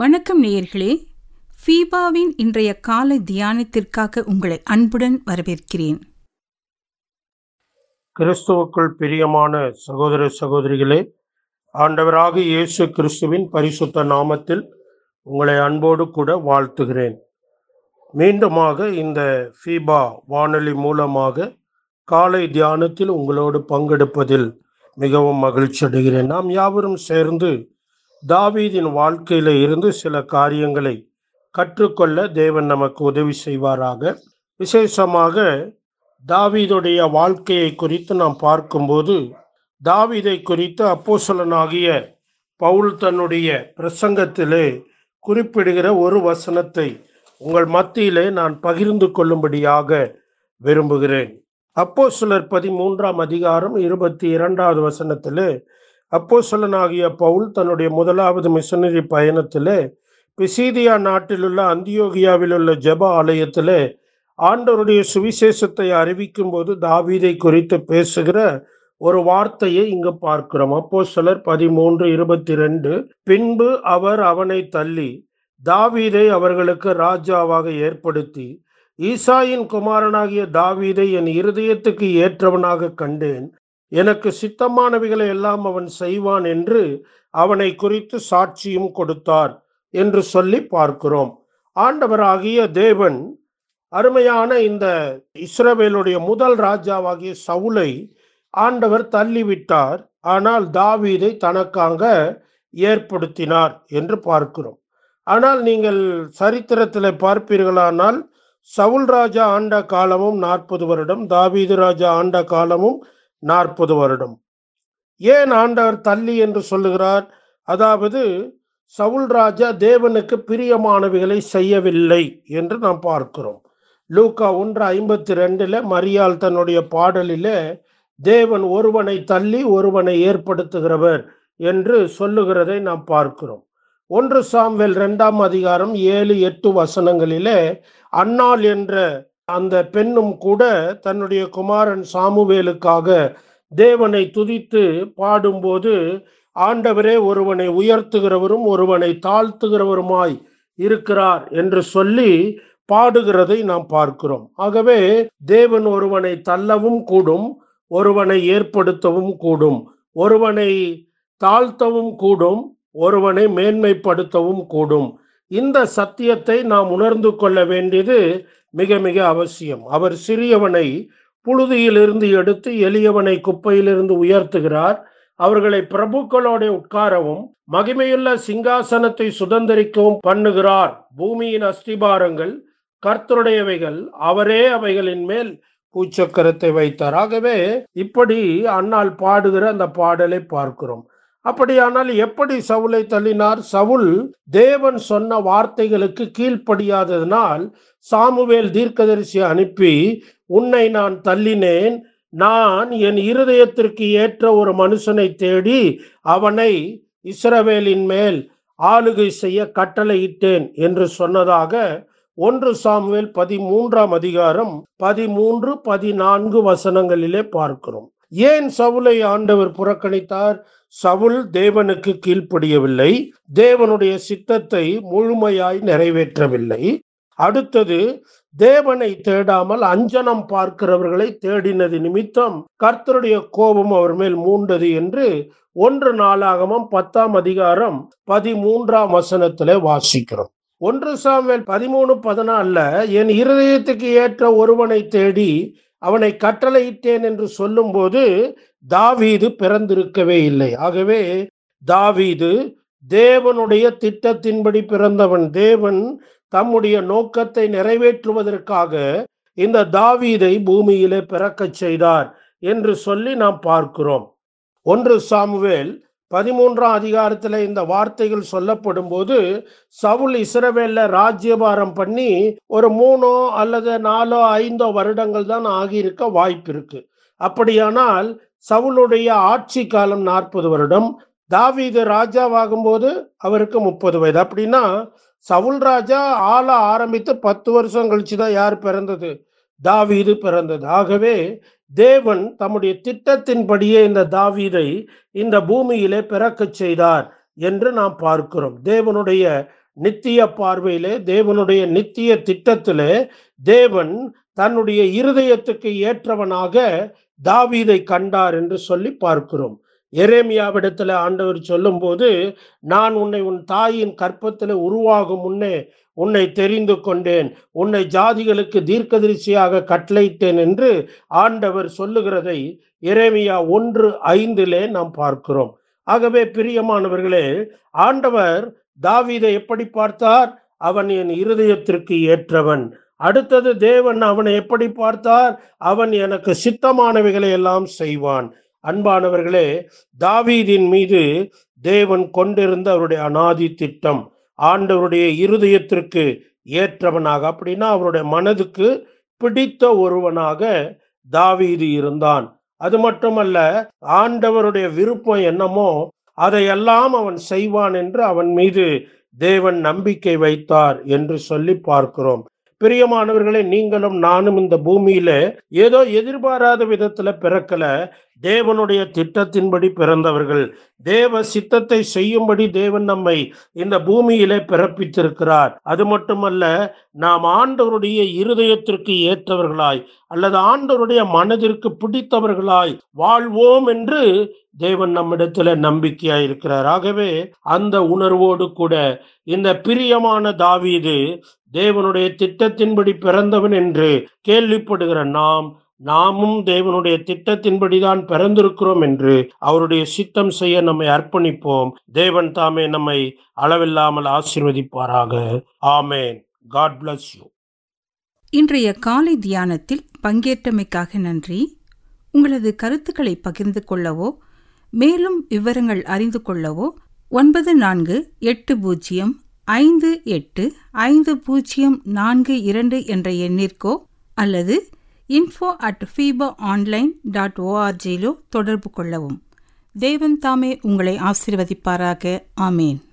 வணக்கம் நேயர்களே ஃபீபாவின் இன்றைய காலை தியானத்திற்காக உங்களை அன்புடன் வரவேற்கிறேன் கிறிஸ்துவுக்குள் பிரியமான சகோதர சகோதரிகளே ஆண்டவராக இயேசு கிறிஸ்துவின் பரிசுத்த நாமத்தில் உங்களை அன்போடு கூட வாழ்த்துகிறேன் மீண்டுமாக இந்த ஃபீபா வானொலி மூலமாக காலை தியானத்தில் உங்களோடு பங்கெடுப்பதில் மிகவும் மகிழ்ச்சி அடைகிறேன் நாம் யாவரும் சேர்ந்து தாவீதின் வாழ்க்கையில இருந்து சில காரியங்களை கற்றுக்கொள்ள தேவன் நமக்கு உதவி செய்வாராக விசேஷமாக தாவீதுடைய வாழ்க்கையை குறித்து நாம் பார்க்கும்போது தாவீதை குறித்து அப்போஸ்தலனாகிய பவுல் தன்னுடைய பிரசங்கத்திலே குறிப்பிடுகிற ஒரு வசனத்தை உங்கள் மத்தியிலே நான் பகிர்ந்து கொள்ளும்படியாக விரும்புகிறேன் அப்போஸ்தலர் பதிமூன்றாம் அதிகாரம் இருபத்தி இரண்டாவது வசனத்திலே அப்போஸ்தலனாகிய பவுல் தன்னுடைய முதலாவது மிஷனரி பயணத்திலே பிசீதியா நாட்டிலுள்ள அந்தியோகியாவில் உள்ள ஜெப ஆலயத்திலே ஆண்டவருடைய சுவிசேஷத்தை அறிவிக்கும் போது தாவீதை குறித்து பேசுகிற ஒரு வார்த்தையை இங்கு பார்க்கிறோம் அப்போ சிலர் பதிமூன்று இருபத்தி ரெண்டு பின்பு அவர் அவனை தள்ளி தாவீதை அவர்களுக்கு ராஜாவாக ஏற்படுத்தி ஈசாயின் குமாரனாகிய தாவீதை என் இருதயத்துக்கு ஏற்றவனாக கண்டேன் எனக்கு சித்தமானவைகளை எல்லாம் அவன் செய்வான் என்று அவனை குறித்து சாட்சியும் கொடுத்தார் என்று சொல்லி பார்க்கிறோம் ஆண்டவராகிய தேவன் அருமையான இந்த இஸ்ரவேலுடைய முதல் ராஜாவாகிய சவுலை ஆண்டவர் தள்ளிவிட்டார் ஆனால் தாவீதை தனக்காக ஏற்படுத்தினார் என்று பார்க்கிறோம் ஆனால் நீங்கள் சரித்திரத்தில் பார்ப்பீர்களானால் சவுல் ராஜா ஆண்ட காலமும் நாற்பது வருடம் தாவீது ராஜா ஆண்ட காலமும் நாற்பது வருடம் ஏன் ஆண்டவர் தள்ளி என்று சொல்லுகிறார் அதாவது சவுல் ராஜா தேவனுக்கு பிரியமானவைகளை செய்யவில்லை என்று நாம் பார்க்கிறோம் லூக்கா ஒன்று ஐம்பத்தி ரெண்டுல மரியாள் தன்னுடைய பாடலிலே தேவன் ஒருவனை தள்ளி ஒருவனை ஏற்படுத்துகிறவர் என்று சொல்லுகிறதை நாம் பார்க்கிறோம் ஒன்று சாம்வேல் இரண்டாம் அதிகாரம் ஏழு எட்டு வசனங்களிலே அன்னாள் என்ற அந்த பெண்ணும் கூட தன்னுடைய குமாரன் சாமுவேலுக்காக தேவனை துதித்து பாடும்போது ஆண்டவரே ஒருவனை உயர்த்துகிறவரும் ஒருவனை தாழ்த்துகிறவருமாய் இருக்கிறார் என்று சொல்லி பாடுகிறதை நாம் பார்க்கிறோம் ஆகவே தேவன் ஒருவனை தள்ளவும் கூடும் ஒருவனை ஏற்படுத்தவும் கூடும் ஒருவனை தாழ்த்தவும் கூடும் ஒருவனை மேன்மைப்படுத்தவும் கூடும் இந்த சத்தியத்தை நாம் உணர்ந்து கொள்ள வேண்டியது மிக மிக அவசியம் அவர் சிறியவனை புழுதியிலிருந்து எடுத்து எளியவனை குப்பையிலிருந்து உயர்த்துகிறார் அவர்களை பிரபுக்களோட உட்காரவும் மகிமையுள்ள சிங்காசனத்தை சுதந்திரிக்கவும் பண்ணுகிறார் பூமியின் அஸ்திபாரங்கள் கர்த்தருடையவைகள் அவரே அவைகளின் மேல் பூச்சக்கரத்தை வைத்தார் ஆகவே இப்படி அண்ணால் பாடுகிற அந்த பாடலை பார்க்கிறோம் அப்படியானால் எப்படி சவுலை தள்ளினார் சவுல் தேவன் சொன்ன வார்த்தைகளுக்கு கீழ்ப்படியாததினால் சாமுவேல் தீர்க்கதரிசி அனுப்பி உன்னை நான் தள்ளினேன் நான் என் இருதயத்திற்கு ஏற்ற ஒரு மனுஷனை தேடி அவனை இஸ்ரவேலின் மேல் ஆளுகை செய்ய கட்டளையிட்டேன் என்று சொன்னதாக ஒன்று சாமுவேல் பதிமூன்றாம் அதிகாரம் பதிமூன்று பதினான்கு வசனங்களிலே பார்க்கிறோம் ஏன் சவுலை ஆண்டவர் புறக்கணித்தார் சவுல் தேவனுக்கு கீழ்ப்படியவில்லை தேவனுடைய சித்தத்தை முழுமையாய் நிறைவேற்றவில்லை அடுத்தது தேவனை தேடாமல் அஞ்சனம் பார்க்கிறவர்களை தேடினது நிமித்தம் கர்த்தருடைய கோபம் அவர் மேல் மூண்டது என்று ஒன்று நாளாகமும் பத்தாம் அதிகாரம் பதிமூன்றாம் வசனத்திலே வாசிக்கிறோம் ஒன்று சாமுவேல் பதிமூணு பதினாலுல என் இருதயத்துக்கு ஏற்ற ஒருவனை தேடி அவனை கட்டளையிட்டேன் என்று சொல்லும்போது தாவீது பிறந்திருக்கவே இல்லை ஆகவே தாவீது தேவனுடைய திட்டத்தின்படி பிறந்தவன் தேவன் தம்முடைய நோக்கத்தை நிறைவேற்றுவதற்காக இந்த தாவீதை பூமியிலே பிறக்கச் செய்தார் என்று சொல்லி நாம் பார்க்கிறோம் ஒன்று சாமுவேல் பதிமூன்றாம் அதிகாரத்தில் இந்த வார்த்தைகள் சொல்லப்படும் போது சவுல் இஸ்ரவேல்ல ராஜ்யபாரம் பண்ணி ஒரு மூணோ அல்லது நாலோ ஐந்தோ வருடங்கள் தான் ஆகியிருக்க வாய்ப்பு இருக்கு அப்படியானால் சவுளுடைய ஆட்சி காலம் நாற்பது வருடம் தாவீது ராஜாவாகும் போது அவருக்கு முப்பது வயது அப்படின்னா சவுல் ராஜா ஆள ஆரம்பித்து பத்து வருஷம் கழிச்சு தான் யார் பிறந்தது தாவீது பிறந்தது ஆகவே தேவன் தம்முடைய திட்டத்தின்படியே இந்த தாவீதை இந்த பூமியிலே பிறக்கச் செய்தார் என்று நாம் பார்க்கிறோம் தேவனுடைய நித்திய பார்வையிலே தேவனுடைய நித்திய திட்டத்திலே தேவன் தன்னுடைய இருதயத்துக்கு ஏற்றவனாக தாவீதை கண்டார் என்று சொல்லி பார்க்கிறோம் எரேமியாவிடத்துல ஆண்டவர் சொல்லும்போது நான் உன்னை உன் தாயின் கற்பத்தில் உருவாகும் முன்னே உன்னை தெரிந்து கொண்டேன் உன்னை ஜாதிகளுக்கு தீர்க்கதரிசியாக கட்டளையிட்டேன் என்று ஆண்டவர் சொல்லுகிறதை எரேமியா ஒன்று ஐந்திலே நாம் பார்க்கிறோம் ஆகவே பிரியமானவர்களே ஆண்டவர் தாவீதை எப்படி பார்த்தார் அவன் என் இருதயத்திற்கு ஏற்றவன் அடுத்தது தேவன் அவனை எப்படி பார்த்தார் அவன் எனக்கு சித்தமானவைகளை எல்லாம் செய்வான் அன்பானவர்களே தாவீதின் மீது தேவன் கொண்டிருந்த அவருடைய அனாதி திட்டம் ஆண்டவருடைய இருதயத்திற்கு ஏற்றவனாக அப்படின்னா அவருடைய மனதுக்கு பிடித்த ஒருவனாக தாவீது இருந்தான் அது மட்டுமல்ல ஆண்டவருடைய விருப்பம் என்னமோ அதையெல்லாம் அவன் செய்வான் என்று அவன் மீது தேவன் நம்பிக்கை வைத்தார் என்று சொல்லி பார்க்கிறோம் பிரியமானவர்களே நீங்களும் நானும் இந்த பூமியில ஏதோ எதிர்பாராத விதத்துல பிறக்கல தேவனுடைய திட்டத்தின்படி பிறந்தவர்கள் தேவ சித்தத்தை செய்யும்படி தேவன் நம்மை இந்த பூமியிலே பிறப்பித்திருக்கிறார் அது மட்டுமல்ல நாம் ஆண்டவருடைய இருதயத்திற்கு ஏற்றவர்களாய் அல்லது ஆண்டவருடைய மனதிற்கு பிடித்தவர்களாய் வாழ்வோம் என்று தேவன் நம்மிடத்துல நம்பிக்கையாய் இருக்கிறார் ஆகவே அந்த உணர்வோடு கூட இந்த பிரியமான தாவீது தேவனுடைய திட்டத்தின்படி பிறந்தவன் என்று கேள்விப்படுகிற நாம் நாமும் தேவனுடைய திட்டத்தின்படிதான் பிறந்திருக்கிறோம் என்று அவருடைய சித்தம் செய்ய நம்மை அர்ப்பணிப்போம் தேவன் தாமே நம்மை அளவில்லாமல் ஆசீர்வதிப்பாராக ஆமேன் காட் bless யூ இன்றைய காலை தியானத்தில் பங்கேற்றமைக்காக நன்றி உங்களது கருத்துக்களை பகிர்ந்து கொள்ளவோ மேலும் விவரங்கள் அறிந்து கொள்ளவோ ஒன்பது நான்கு எட்டு பூஜ்ஜியம் ஐந்து எட்டு ஐந்து பூஜ்ஜியம் நான்கு இரண்டு என்ற எண்ணிற்கோ அல்லது info at FIBA online dot ஓஆர்ஜியிலோ தொடர்பு கொள்ளவும் தேவன் தாமே உங்களை ஆசீர்வதிப்பாராக ஆமேன்